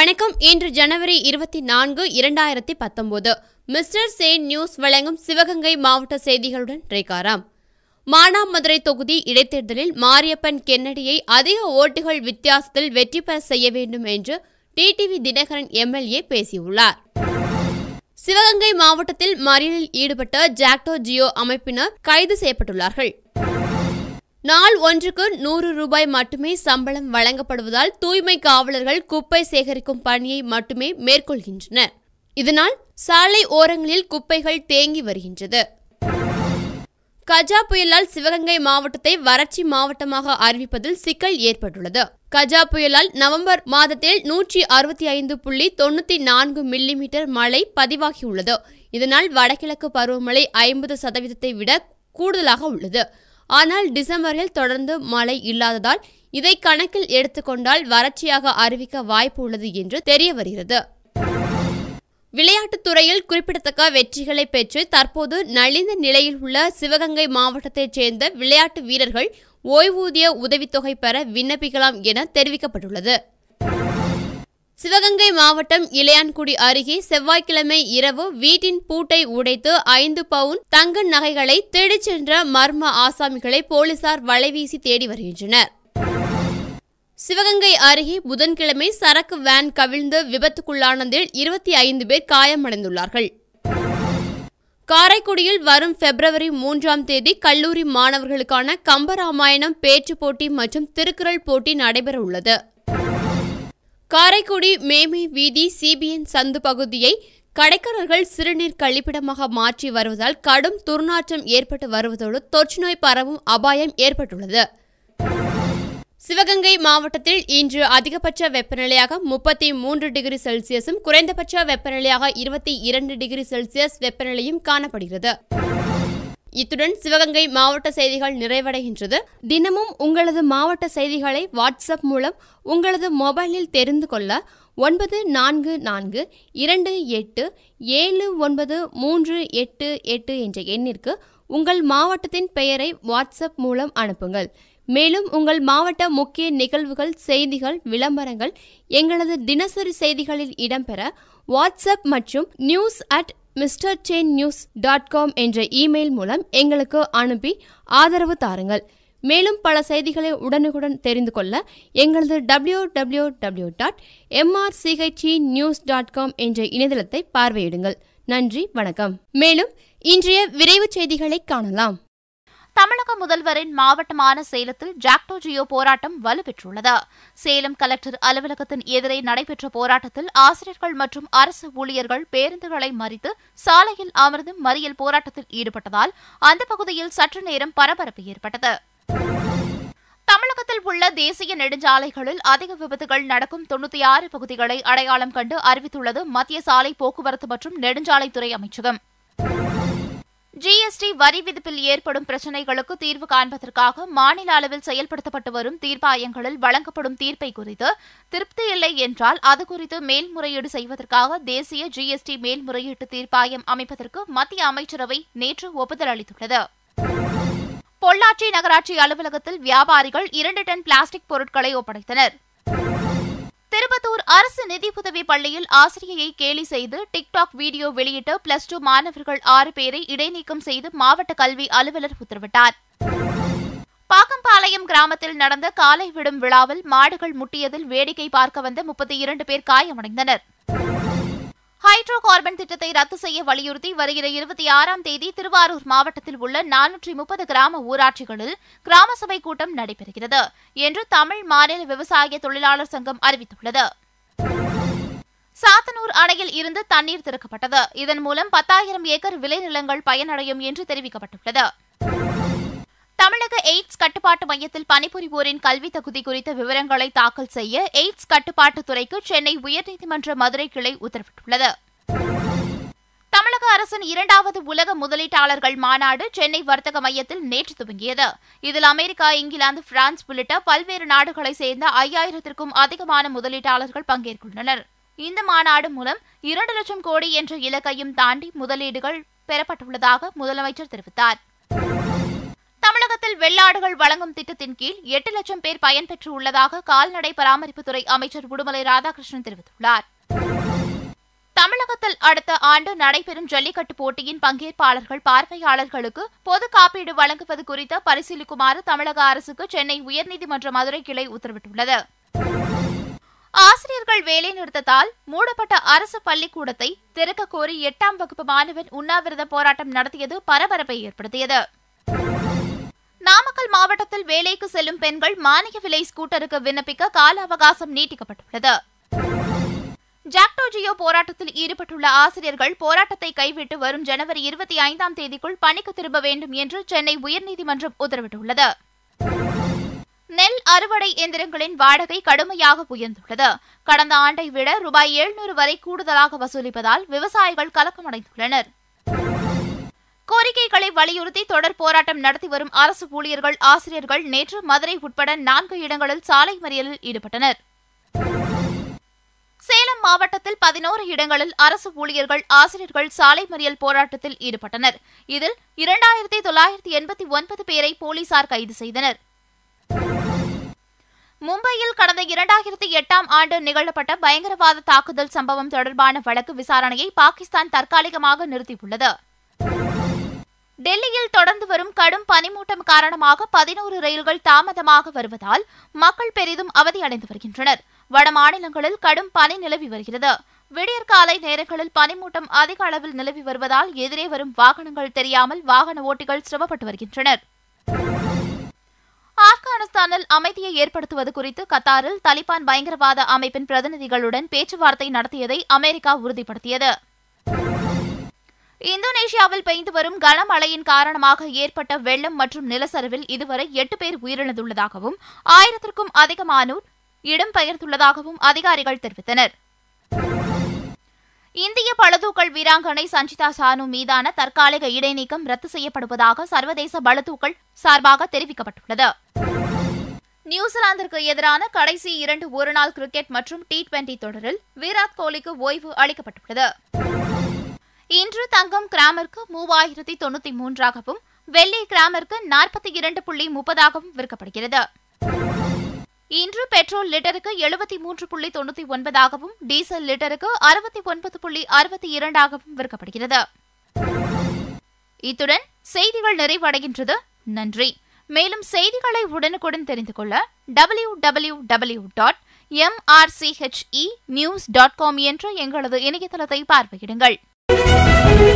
வணக்கம் இன்று ஜனவரி இருபத்தி நான்கு இரண்டாயிரத்தி பத்தொன்பது மிஸ்டர் சேன் நியூஸ் வழங்கும் சிவகங்கை மாவட்ட செய்திகளுடன் ரேகாராம் மானாமதுரை தொகுதி இடைத்தேர்தலில் மாரியப்பன் கென்னடியை அதிக ஓட்டுகள் வித்தியாசத்தில் வெற்றி பெற செய்ய வேண்டும் என்று டிடிவி தினகரன் எம்எல்ஏ பேசியுள்ளார் சிவகங்கை மாவட்டத்தில் மறியலில் ஈடுபட்ட ஜாக்டோ ஜியோ அமைப்பினர் கைது செய்யப்பட்டுள்ளார்கள் நாள் ஒன்றுக்கு நூறு ரூபாய் மட்டுமே சம்பளம் வழங்கப்படுவதால் தூய்மை காவலர்கள் குப்பை சேகரிக்கும் பணியை மட்டுமே மேற்கொள்கின்றனர் இதனால் சாலை ஓரங்களில் குப்பைகள் தேங்கி வருகின்றது கஜா புயலால் சிவகங்கை மாவட்டத்தை வறட்சி மாவட்டமாக அறிவிப்பதில் சிக்கல் ஏற்பட்டுள்ளது கஜா புயலால் நவம்பர் மாதத்தில் நூற்றி அறுபத்தி ஐந்து புள்ளி தொண்ணூத்தி நான்கு மில்லிமீட்டர் மழை பதிவாகியுள்ளது இதனால் வடகிழக்கு பருவமழை ஐம்பது சதவீதத்தை விட கூடுதலாக உள்ளது ஆனால் டிசம்பரில் தொடர்ந்து மழை இல்லாததால் இதை கணக்கில் எடுத்துக்கொண்டால் வறட்சியாக அறிவிக்க வாய்ப்பு உள்ளது என்று தெரிய வருகிறது விளையாட்டுத் துறையில் குறிப்பிடத்தக்க வெற்றிகளை பெற்று தற்போது நலிந்த நிலையில் உள்ள சிவகங்கை மாவட்டத்தைச் சேர்ந்த விளையாட்டு வீரர்கள் ஓய்வூதிய உதவித்தொகை பெற விண்ணப்பிக்கலாம் என தெரிவிக்கப்பட்டுள்ளது சிவகங்கை மாவட்டம் இளையான்குடி அருகே செவ்வாய்க்கிழமை இரவு வீட்டின் பூட்டை உடைத்து ஐந்து பவுன் தங்க நகைகளை திருடிச் சென்ற மர்ம ஆசாமிகளை போலீசார் வலைவீசி தேடி வருகின்றனர் சிவகங்கை அருகே புதன்கிழமை சரக்கு வேன் கவிழ்ந்து விபத்துக்குள்ளானதில் இருபத்தி ஐந்து பேர் காயமடைந்துள்ளார்கள் காரைக்குடியில் வரும் பிப்ரவரி மூன்றாம் தேதி கல்லூரி மாணவர்களுக்கான கம்பராமாயணம் பேச்சு போட்டி மற்றும் திருக்குறள் போட்டி நடைபெற உள்ளது காரைக்குடி மேமே வீதி சிபிஎன் சந்து பகுதியை கடைக்காரர்கள் சிறுநீர் கழிப்பிடமாக மாற்றி வருவதால் கடும் துர்நாற்றம் ஏற்பட்டு வருவதோடு தொற்றுநோய் பரவும் அபாயம் ஏற்பட்டுள்ளது சிவகங்கை மாவட்டத்தில் இன்று அதிகபட்ச வெப்பநிலையாக முப்பத்தி மூன்று டிகிரி செல்சியஸும் குறைந்தபட்ச வெப்பநிலையாக இருபத்தி இரண்டு டிகிரி செல்சியஸ் வெப்பநிலையும் காணப்படுகிறது இத்துடன் சிவகங்கை மாவட்ட செய்திகள் நிறைவடைகின்றது தினமும் உங்களது மாவட்ட செய்திகளை வாட்ஸ்அப் மூலம் உங்களது மொபைலில் தெரிந்து கொள்ள ஒன்பது நான்கு நான்கு இரண்டு எட்டு ஏழு ஒன்பது மூன்று எட்டு எட்டு என்ற எண்ணிற்கு உங்கள் மாவட்டத்தின் பெயரை வாட்ஸ்அப் மூலம் அனுப்புங்கள் மேலும் உங்கள் மாவட்ட முக்கிய நிகழ்வுகள் செய்திகள் விளம்பரங்கள் எங்களது தினசரி செய்திகளில் இடம்பெற வாட்ஸ்அப் மற்றும் news at mister chain news dot com என்ற இமெயில் மூலம் எங்களுக்கு அனுப்பி ஆதரவு தாருங்கள் மேலும் பல செய்திகளை உடனுக்குடன் தெரிந்து கொள்ள எங்களது W W W dot MRCHE news dot com என்ற இணையதளத்தை பார்வையிடுங்கள் நன்றி வணக்கம் மேலும் இன்றைய விரைவு செய்திகளை காணலாம் தமிழக முதல்வரின் மாவட்டமான சேலத்தில் ஜாக்டோ ஜியோ போராட்டம் வலுப்பெற்றுள்ளது சேலம் கலெக்டர் அலுவலகத்தின் எதிரே நடைபெற்ற போராட்டத்தில் ஆசிரியர்கள் மற்றும் அரசு ஊழியர்கள் பேருந்துகளை மறித்து சாலையில் அமர்ந்து மறியல் போராட்டத்தில் ஈடுபட்டதால் அந்த பகுதியில் சற்று நேரம் பரபரப்பு ஏற்பட்டது தமிழகத்தில் உள்ள தேசிய நெடுஞ்சாலைகளில் அதிக விபத்துகள் நடக்கும் தொண்ணூத்தி ஆறு பகுதிகளை அடையாளம் கண்டு அறிவித்துள்ளது மத்திய சாலை போக்குவரத்து மற்றும் நெடுஞ்சாலைத்துறை அமைச்சகம் ஜிஎஸ்டி வரி விதிப்பில் ஏற்படும் பிரச்சினைகளுக்கு தீர்வு காண்பதற்காக மாநில அளவில் செயல்படுத்தப்பட்டு வரும் தீர்ப்பாயங்களில் வழங்கப்படும் தீர்ப்பை குறித்து திருப்தி இல்லை என்றால் அது குறித்து மேல்முறையீடு செய்வதற்காக தேசிய ஜிஎஸ்டி மேல்முறையீட்டு தீர்ப்பாயம் அமைப்பதற்கு மத்திய அமைச்சரவை நேற்று ஒப்புதல் அளித்துள்ளது பொள்ளாச்சி நகராட்சி அலுவலகத்தில் வியாபாரிகள் இரண்டு டன் பிளாஸ்டிக் பொருட்களை ஒப்படைத்தனர் திருப்பத்தூர் அரசு நிதியுதவி பள்ளியில் ஆசிரியையை கேலி செய்து டிக்டாக் வீடியோ வெளியிட்ட பிளஸ் டூ மாணவர்கள் ஆறு பேரை இடைநீக்கம் செய்து மாவட்ட கல்வி அலுவலர் உத்தரவிட்டார் பாக்கம்பாளையம் கிராமத்தில் நடந்த காலை விடும் விழாவில் மாடுகள் முட்டியதில் வேடிக்கை பார்க்க வந்த முப்பத்தி இரண்டு பேர் காயமடைந்தனர் ஹைட்ரோ கார்பன் திட்டத்தை ரத்து செய்ய வலியுறுத்தி வருகிற இருபத்தி ஆறாம் தேதி திருவாரூர் மாவட்டத்தில் உள்ள நானூற்றி முப்பது கிராம ஊராட்சிகளில் கிராம சபை கூட்டம் நடைபெறுகிறது என்று தமிழ் மாநில விவசாய தொழிலாளர் சங்கம் அறிவித்துள்ளது சாத்தனூர் அணையில் இருந்து தண்ணீர் திறக்கப்பட்டது இதன் மூலம் பத்தாயிரம் ஏக்கர் விளைநிலங்கள் பயனடையும் என்று தெரிவிக்கப்பட்டுள்ளது தமிழக எய்ட்ஸ் கட்டுப்பாட்டு மையத்தில் பணிபுரிவோரின் கல்வி தகுதி குறித்த விவரங்களை தாக்கல் செய்ய எய்ட்ஸ் கட்டுப்பாட்டுத் துறைக்கு சென்னை உயர்நீதிமன்ற மதுரை கிளை உத்தரவிட்டுள்ளது தமிழக அரசின் இரண்டாவது உலக முதலீட்டாளர்கள் மாநாடு சென்னை வர்த்தக மையத்தில் நேற்று துவங்கியது இதில் அமெரிக்கா இங்கிலாந்து பிரான்ஸ் உள்ளிட்ட பல்வேறு நாடுகளைச் சேர்ந்த ஐயாயிரத்திற்கும் அதிகமான முதலீட்டாளர்கள் பங்கேற்குள்ளனர் இந்த மாநாடு மூலம் இரண்டு லட்சம் கோடி என்ற இலக்கையும் தாண்டி முதலீடுகள் பெறப்பட்டுள்ளதாக முதலமைச்சர் தெரிவித்தார் தமிழகத்தில் வெள்ளாடுகள் வழங்கும் திட்டத்தின் கீழ் எட்டு லட்சம் பேர் பயன்பெற்று உள்ளதாக கால்நடை பராமரிப்புத்துறை அமைச்சர் உடுமலை ராதாகிருஷ்ணன் தெரிவித்துள்ளார் தமிழகத்தில் அடுத்த ஆண்டு நடைபெறும் ஜல்லிக்கட்டு போட்டியின் பங்கேற்பாளர்கள் பார்வையாளர்களுக்கு பொது காப்பீடு வழங்குவது குறித்து பரிசீலிக்குமாறு தமிழக அரசுக்கு சென்னை உயர்நீதிமன்ற மதுரை கிளை உத்தரவிட்டுள்ளது ஆசிரியர்கள் வேலைநிறுத்தத்தால் மூடப்பட்ட அரசு பள்ளிக்கூடத்தை திறக்க கோரி எட்டாம் வகுப்பு மாணவன் உண்ணாவிரத போராட்டம் நடத்தியது பரபரப்பை ஏற்படுத்தியது நாமக்கல் மாவட்டத்தில் வேலைக்கு செல்லும் பெண்கள் மானிய விலை ஸ்கூட்டருக்கு விண்ணப்பிக்க கால அவகாசம் நீட்டிக்கப்பட்டுள்ளது ஜாக்டோ ஜியோ போராட்டத்தில் ஈடுபட்டுள்ள ஆசிரியர்கள் போராட்டத்தை கைவிட்டு வரும் ஜனவரி இருபத்தி ஐந்தாம் தேதிக்குள் பணிக்கு திரும்ப வேண்டும் என்று சென்னை உயர்நீதிமன்றம் உத்தரவிட்டுள்ளது நெல் அறுவடை எந்திரங்களின் வாடகை கடுமையாக உயர்ந்துள்ளது கடந்த ஆண்டை விட ரூபாய் எழுநூறு வரை கூடுதலாக வசூலிப்பதால் விவசாயிகள் கலக்கமடைந்துள்ளனர் கோரிக்கைகளை வலியுறுத்தி தொடர் போராட்டம் நடத்தி வரும் அரசு ஊழியர்கள் ஆசிரியர்கள் நேற்று மதுரை உட்பட நான்கு இடங்களில் சாலை மறியலில் ஈடுபட்டனர் சேலம் மாவட்டத்தில் பதினோரு இடங்களில் அரசு ஊழியர்கள் ஆசிரியர்கள் சாலை மறியல் போராட்டத்தில் ஈடுபட்டனர் இதில் இரண்டாயிரத்தி தொள்ளாயிரத்தி எண்பத்தி ஒன்பது பேரை போலீசார் கைது செய்தனர் மும்பையில் கடந்த இரண்டாயிரத்தி எட்டாம் ஆண்டு நிகழப்பட்ட பயங்கரவாத தாக்குதல் சம்பவம் தொடர்பான வழக்கு விசாரணையை பாகிஸ்தான் தற்காலிகமாக நிறுத்தியுள்ளது டெல்லியில் தொடர்ந்து வரும் கடும் பனிமூட்டம் காரணமாக பதினோரு ரயில்கள் தாமதமாக வருவதால் மக்கள் பெரிதும் அவதியடைந்து வருகின்றனர் வட மாநிலங்களில் கடும் பனி நிலவி வருகிறது விடியற்காலை நேரங்களில் பனிமூட்டம் அதிக அளவில் நிலவி வருவதால் எதிரே வரும் வாகனங்கள் தெரியாமல் வாகன ஓட்டிகள் சிரமப்பட்டு வருகின்றனர் ஆப்கானிஸ்தானில் அமைதியை ஏற்படுத்துவது குறித்து கத்தாரில் தலிபான் பயங்கரவாத அமைப்பின் பிரதிநிதிகளுடன் பேச்சுவார்த்தை நடத்தியதை அமெரிக்கா உறுதிப்படுத்தியது இந்தோனேஷியாவில் பெய்து வரும் கனமழையின் காரணமாக ஏற்பட்ட வெள்ளம் மற்றும் நிலச்சரிவில் இதுவரை எட்டு பேர் உயிரிழந்துள்ளதாகவும் ஆயிரத்திற்கும் அதிகமானோர் இடம்பெயர்ந்துள்ளதாகவும் அதிகாரிகள் தெரிவித்தனர் இந்திய பளுதூக்கல் வீராங்கனை சஞ்சிதா சானு மீதான தற்காலிக இடைநீக்கம் ரத்து செய்யப்படுவதாக சர்வதேச பளுதூக்கல் சார்பாக தெரிவிக்கப்பட்டுள்ளது நியூசிலாந்திற்கு எதிரான கடைசி இரண்டு ஒருநாள் கிரிக்கெட் மற்றும் டி டுவெண்டி தொடரில் விராட் கோலிக்கு ஓய்வு அளிக்கப்பட்டுள்ளது இன்று தங்கம் கிராமிற்கு மூவாயிரத்தி தொண்ணூத்தி மூன்றாகவும் வெள்ளி கிராமிற்கு நாற்பத்தி இரண்டு புள்ளி முப்பதாகவும் விற்கப்படுகிறது இன்று பெட்ரோல் லிட்டருக்கு எழுபத்தி மூன்று புள்ளி தொண்ணூத்தி ஒன்பதாகவும் டீசல் லிட்டருக்கு அறுபத்தி ஒன்பது புள்ளி அறுபத்தி இரண்டாகவும் விற்கப்படுகிறது இத்துடன் செய்திகள் நிறைவடைகின்றது நன்றி மேலும் செய்திகளை உடனுக்குடன் தெரிந்து கொள்ள W W W dot MRCHE news dot com என்ற எங்களது இணையதளத்தை பார்வையிடுங்கள்